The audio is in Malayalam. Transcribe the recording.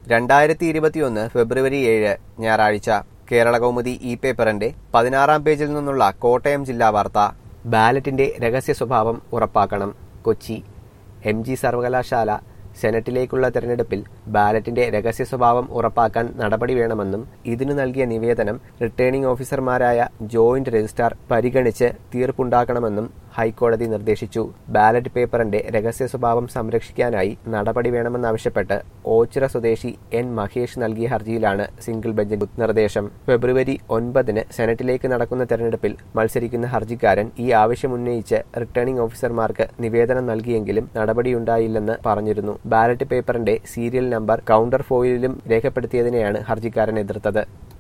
രണ്ടായിരത്തി ഇരുപത്തിയൊന്ന് ഫെബ്രുവരി ഏഴ് ഞായറാഴ്ച കേരള കൗമുദി ഇ പേപ്പറിന്റെ പതിനാറാം പേജിൽ നിന്നുള്ള കോട്ടയം ജില്ലാ വാർത്ത ബാലറ്റിന്റെ രഹസ്യ സ്വഭാവം ഉറപ്പാക്കണം കൊച്ചി എം ജി സർവകലാശാല സെനറ്റിലേക്കുള്ള തെരഞ്ഞെടുപ്പിൽ ബാലറ്റിന്റെ രഹസ്യ സ്വഭാവം ഉറപ്പാക്കാൻ നടപടി വേണമെന്നും ഇതിനു നൽകിയ നിവേദനം റിട്ടേണിംഗ് ഓഫീസർമാരായ ജോയിന്റ് രജിസ്ട്രാർ പരിഗണിച്ച് തീർപ്പുണ്ടാക്കണമെന്നും ഹൈക്കോടതി നിർദ്ദേശിച്ചു ബാലറ്റ് പേപ്പറിന്റെ രഹസ്യ സ്വഭാവം സംരക്ഷിക്കാനായി നടപടി വേണമെന്നാവശ്യപ്പെട്ട് ഓച്ചിറ സ്വദേശി എൻ മഹേഷ് നൽകിയ ഹർജിയിലാണ് സിംഗിൾ ബെഞ്ച് നിർദ്ദേശം ഫെബ്രുവരി ഒൻപതിന് സെനറ്റിലേക്ക് നടക്കുന്ന തെരഞ്ഞെടുപ്പിൽ മത്സരിക്കുന്ന ഹർജിക്കാരൻ ഈ ആവശ്യമുന്നയിച്ച് റിട്ടേണിംഗ് ഓഫീസർമാർക്ക് നിവേദനം നൽകിയെങ്കിലും നടപടിയുണ്ടായില്ലെന്ന് പറഞ്ഞിരുന്നു ബാലറ്റ് പേപ്പറിന്റെ സീരിയൽ നമ്പർ കൗണ്ടർ ഫോയിലിലും രേഖപ്പെടുത്തിയതിനെയാണ് ഹർജിക്കാരൻ എതിർത്തത്